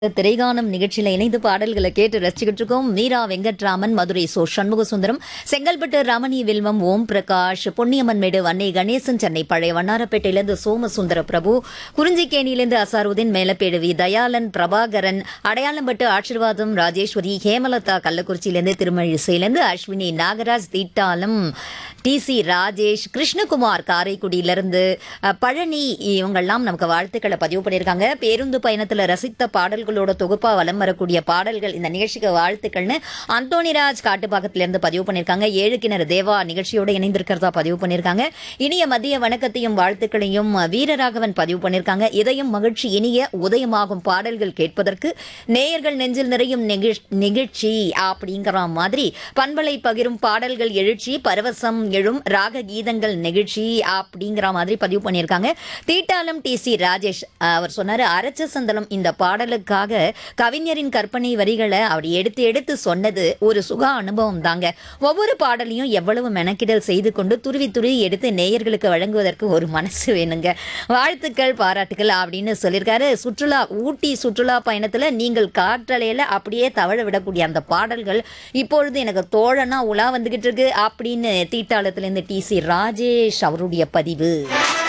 திரைகானம் நிகழ்ச்சியில இணைந்து பாடல்களை கேட்டு ரசிச்சுக்கிட்டு இருக்கோம் மீரா வெங்கட்ராமன் மதுரை சோ சண்முக சுந்தரம் செங்கல்பட்டு ரமணி வில்வம் ஓம் பிரகாஷ் பொன்னியம்மன் மேடு அன்னை கணேசன் சென்னை பழைய வண்ணாரப்பேட்டையிலிருந்து சோமசுந்தர பிரபு குறிஞ்சிக்கேணியிலிருந்து அசாருதீன் மேலப்பேடு வி தயாளன் பிரபாகரன் அடையாளம்பட்டு ஆசீர்வாதம் ராஜேஸ்வரி ஹேமலதா கள்ளக்குறிச்சியிலிருந்து திருமழிசையிலிருந்து அஸ்வினி நாகராஜ் தீட்டாலம் டி சி ராஜேஷ் கிருஷ்ணகுமார் காரைக்குடியிலிருந்து அஹ், பழனி இவங்கெல்லாம் நமக்கு வாழ்த்துக்களை பதிவு பண்ணியிருக்காங்க பேருந்து பயணத்துல ரசித்த பாடல்களோட தொகுப்பா வலம் வரக்கூடிய பாடல்கள் இந்த நிகழ்ச்சிக்கு வாழ்த்துக்கள்னு அந்தோணிராஜ் காட்டுப்பாக்கத்திலிருந்து பதிவு பண்ணியிருக்காங்க ஏழு கிணறு தேவா நிகழ்ச்சியோட இணைந்திருக்கிறதா பதிவு பண்ணியிருக்காங்க இனிய மதிய வணக்கத்தையும் வாழ்த்துக்களையும் அஹ், வீரராகவன் பதிவு பண்ணியிருக்காங்க இதயம் மகிழ்ச்சி இனிய உதயமாகும் பாடல்கள் கேட்பதற்கு நேயர்கள் நெஞ்சில் நிறையும் நிகழ்- நிகழ்ச்சி அப்படிங்கிற மாதிரி பண்பலை பகிரும் பாடல்கள் எழுச்சி பரவசம் எழும் ராக கீதங்கள் நிகழ்ச்சி அப்படிங்கிற மாதிரி பதிவு பண்ணியிருக்காங்க தீட்டாலம் டி சி ராஜேஷ் அஹ், அவர் சொன்னாரு அரச்ச சந்தலம் இந்த பாடலுக்காக கவிஞரின் கற்பனை வரிகளை அவர் எடுத்து எடுத்து சொன்னது ஒரு சுக அனுபவம் தாங்க ஒவ்வொரு பாடலையும் எவ்வளவு மெனக்கிடல் செய்து கொண்டு துருவி துருவி எடுத்து நேயர்களுக்கு வழங்குவதற்கு ஒரு மனசு வேணுங்க வாழ்த்துக்கள் பாராட்டுக்கள் அப்படின்னு சொல்லியிருக்காரு சுற்றுலா ஊட்டி சுற்றுலா பயணத்துல நீங்கள் காற்றலையில அப்படியே தவழ விடக்கூடிய அந்த பாடல்கள் இப்பொழுது எனக்கு தோழனா உலா வந்துகிட்டு இருக்கு அப்படின்னு தீட்டாளத்திலிருந்து டி சி ராஜேஷ் அவருடைய பதிவு